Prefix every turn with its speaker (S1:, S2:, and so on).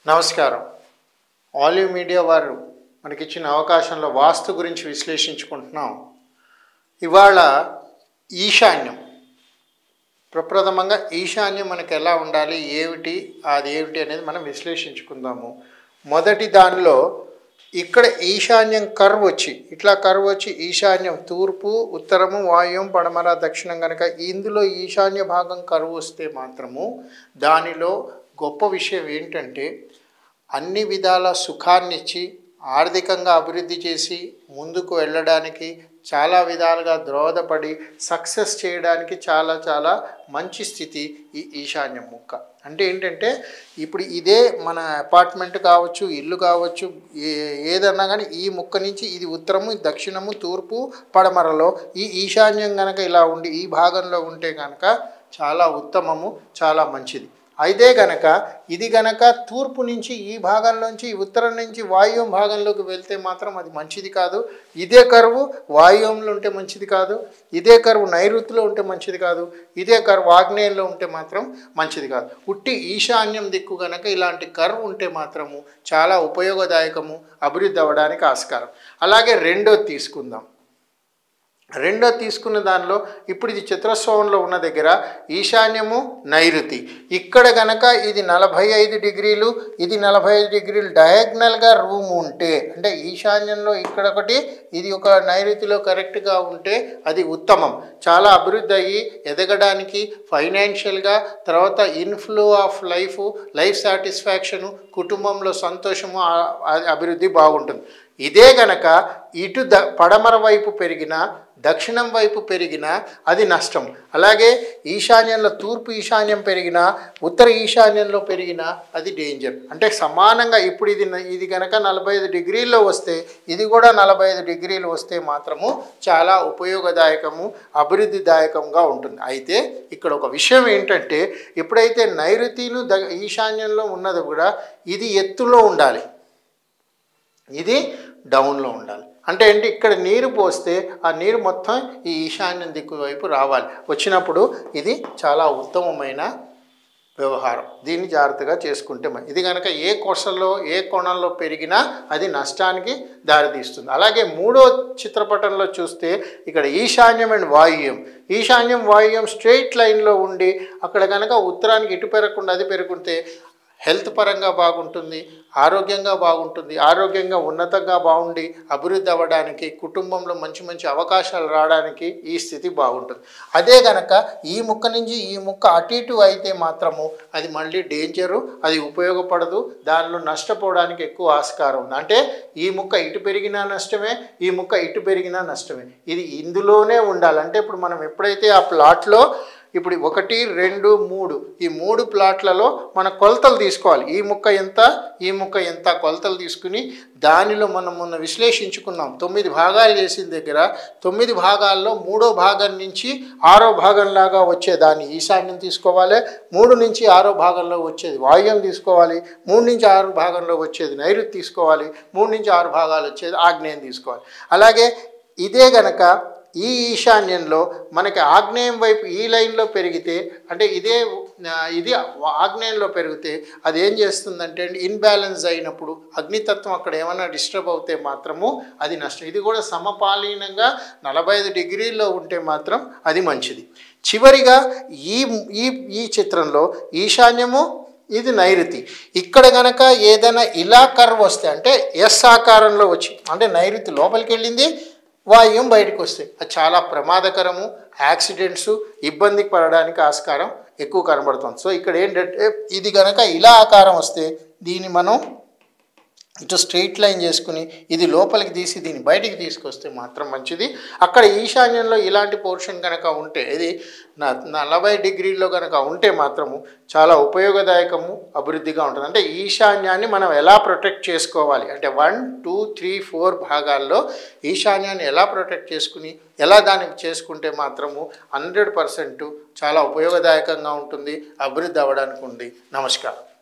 S1: నమస్కారం olive media వారు మనకిచ్చిన అవకాశంలో వాస్తు గురించి విశ్లేషించుకుంటున్నాం ఇవాళ ఈశాన్యం ప్రప్రథమంగా ఈశాన్యం మనకు ఎలా ఉండాలి ఏమిటి అది ఏమిటి అనేది మనం విశ్లేషించుకుందాము మొదటి దానిలో ఇక్కడ ఈశాన్యం కర్వ్ వచ్చి ఇట్లా కర్వ్ వచ్చి ఈశాన్యం తూర్పు ఉత్తరము వాయువం పడమర దక్షిణం కనుక ఇందులో ఈశాన్య భాగం కరువు వస్తే మాత్రము దానిలో గొప్ప విషయం ఏంటంటే అన్ని విధాల సుఖాన్నిచ్చి ఆర్థికంగా అభివృద్ధి చేసి ముందుకు వెళ్ళడానికి చాలా విధాలుగా దోహదపడి సక్సెస్ చేయడానికి చాలా చాలా మంచి స్థితి ఈ ఈశాన్యం ముక్క అంటే ఏంటంటే ఇప్పుడు ఇదే మన అపార్ట్మెంట్ కావచ్చు ఇల్లు కావచ్చు ఏ ఏదన్నా కానీ ఈ ముక్క నుంచి ఇది ఉత్తరము దక్షిణము తూర్పు పడమరలో ఈ ఈశాన్యం కనుక ఇలా ఉండి ఈ భాగంలో ఉంటే కనుక చాలా ఉత్తమము చాలా మంచిది అయితే గనక ఇది గనక తూర్పు నుంచి ఈ భాగంలోంచి ఈ ఉత్తరం నుంచి వాయువ్యం భాగంలోకి వెళ్తే మాత్రం అది మంచిది కాదు ఇదే కరువు వాయువ్యంలో ఉంటే మంచిది కాదు ఇదే కరువు నైరుతిలో ఉంటే మంచిది కాదు ఇదే కరువు ఆగ్నేయంలో ఉంటే మాత్రం మంచిది కాదు ఉట్టి ఈశాన్యం దిక్కు గనక ఇలాంటి కరువు ఉంటే మాత్రము చాలా ఉపయోగదాయకము అభివృద్ధి అవ్వడానికి ఆస్కారం అలాగే రెండోది తీసుకుందాం రెండో తీసుకున్న దానిలో ఇప్పుడు ఇది చతురస్వంలో ఉన్న దగ్గర ఈశాన్యము నైరుతి ఇక్కడ గనక ఇది నలభై ఐదు డిగ్రీలు ఇది నలభై ఐదు డిగ్రీలు డయాగ్నల్గా రూమ్ ఉంటే అంటే ఈశాన్యంలో ఇక్కడ ఒకటి ఇది ఒక నైరుతిలో కరెక్ట్గా ఉంటే అది ఉత్తమం చాలా అభివృద్ధి అయ్యి ఎదగడానికి ఫైనాన్షియల్గా తర్వాత inflow of life life satisfaction కుటుంబంలో సంతోషము ఆ- ఆ- అభివృద్ధి బాగుంటుంది ఇదే గనక ఇటు ద పడమర వైపు పెరిగినా దక్షిణం వైపు పెరిగినా అది నష్టం అలాగే ఈశాన్యంలో తూర్పు ఈశాన్యం పెరిగినా ఉత్తర ఈశాన్యంలో పెరిగినా అది డేంజర్ అంటే సమానంగా ఇప్పుడు ఇది న- ఇది కనుక నలభై ఐదు డిగ్రీల్లో వస్తే ఇది కూడా నలభై ఐదు డిగ్రీలు వస్తే మాత్రము చాలా ఉపయోగదాయకము అభివృద్ధిదాయకంగా ఉంటుంది అయితే ఇక్కడ ఒక విషయం ఏంటంటే ఎప్పుడైతే నైరుతిను ద ఈశాన్యంలో ఉన్నది కూడా ఇది ఎత్తులో ఉండాలి ఇది డౌన్లో ఉండాలి అంటే ఏంటి ఇక్కడ నీరు పోస్తే ఆ నీరు మొత్తం ఈ ఈశాన్యం దిక్కు వైపు రావాలి వచ్చినప్పుడు ఇది చాలా ఉత్తమమైన వ్యవహారం దీన్ని జాగ్రత్తగా చేసుకుంటే మ- ఇది కనుక ఏ కొసలో ఏ కోణంలో పెరిగినా అది నష్టానికి దారితీస్తుంది అలాగే మూడో చిత్రపటంలో చూస్తే ఇక్కడ ఈశాన్యం అండ్ వాయువ్యం ఈశాన్యం వాయువ్యం స్ట్రెయిట్ లైన్లో ఉండి అక్కడ కనుక ఉత్తరానికి ఇటు పెరగకుండా అది పెరుగుంటే హెల్త్ పరంగా బాగుంటుంది ఆరోగ్యంగా బాగుంటుంది ఆరోగ్యంగా ఉన్నతంగా బాగుండి అభివృద్ధి అవ్వడానికి కుటుంబంలో మంచి మంచి అవకాశాలు రావడానికి ఈ స్థితి బాగుంటుంది అదే గనక ఈ ముక్క నుంచి ఈ ముక్క అటు ఇటు అయితే మాత్రము అది మళ్ళీ డేంజరు అది ఉపయోగపడదు దానిలో నష్టపోవడానికి ఎక్కువ ఆస్కారం ఉంది అంటే ఈ ముక్క ఇటు పెరిగినా నష్టమే ఈ ముక్క ఇటు పెరిగినా నష్టమే ఇది ఇందులోనే ఉండాలి అంటే ఇప్పుడు మనం ఎప్పుడైతే ఆ ప్లాట్లో ఇప్పుడు ఒకటి రెండు మూడు ఈ మూడు ప్లాట్లలో మన కొలతలు తీసుకోవాలి ఈ ముక్క ఎంత ఈ ముక్క ఎంత కొలతలు తీసుకుని దానిలో మనం మొన్న విశ్లేషించుకున్నాం తొమ్మిది భాగాలు చేసిన దగ్గర తొమ్మిది భాగాల్లో మూడో భాగం నుంచి ఆరో భాగంలాగా వచ్చే దాన్ని ఈశాన్యం తీసుకోవాలి మూడు నుంచి ఆరో భాగంలో వచ్చేది వాయువ్యం తీసుకోవాలి మూడు నుంచి ఆరు భాగంలో వచ్చేది నైరుతి తీసుకోవాలి మూడు నుంచి ఆరు భాగాలు వచ్చేది ఆగ్నేయం తీసుకోవాలి అలాగే ఇదే గనక ఈ ఈశాన్యంలో మనకి ఆగ్నేయం వైపు ఈ లైన్లో పెరిగితే అంటే ఇదే ఆ, ఇది ఆగ్నేయంలో పెరిగితే అది ఏం చేస్తుందంటే అండి ఇన్బ్యాలెన్స్ అయినప్పుడు అగ్నితత్వం అక్కడ ఏమైనా డిస్టర్బ్ అవుతే మాత్రము అది నష్టం ఇది కూడా సమపాలీనంగా నలభై ఐదు డిగ్రీల్లో ఉంటే మాత్రం అది మంచిది చివరిగా ఈ ఈ ఈ చిత్రంలో ఈశాన్యము ఇది నైరుతి ఇక్కడ గనక ఏదైనా ఇలా కర్వ్ వస్తే అంటే ఎస్ ఆకారంలో వచ్చి అంటే నైరుతి లోపలికి వెళ్ళింది వాయువ్యం బయటకు వస్తాయి అది చాలా ప్రమాదకరము యాక్సిడెంట్స్ ఇబ్బంది పడడానికి ఆస్కారం ఎక్కువ కనబడుతుంది సో ఇక్కడ ఏంటంటే ఇది కనుక ఇలా ఆకారం వస్తే దీన్ని మనం ఇటు స్ట్రెయిట్ లైన్ చేసుకుని ఇది లోపలికి తీసి దీన్ని బయటికి తీసుకొస్తే మాత్రం మంచిది అక్కడ ఈశాన్యంలో ఇలాంటి పోర్షన్ కనుక ఉంటే ఇది న- నలభై డిగ్రీల్లో కనుక ఉంటే మాత్రము చాలా ఉపయోగదాయకము అభివృద్ధిగా ఉంటుంది అంటే ఈశాన్యాన్ని మనం ఎలా ప్రొటెక్ట్ చేసుకోవాలి అంటే వన్ టూ త్రీ ఫోర్ భాగాల్లో ఈశాన్యాన్ని ఎలా ప్రొటెక్ట్ చేసుకుని ఎలా దాన్ని చేసుకుంటే మాత్రము హండ్రెడ్ పర్సెంట్ చాలా ఉపయోగదాయకంగా ఉంటుంది అభివృద్ధి అవ్వడానికి ఉంది నమస్కారం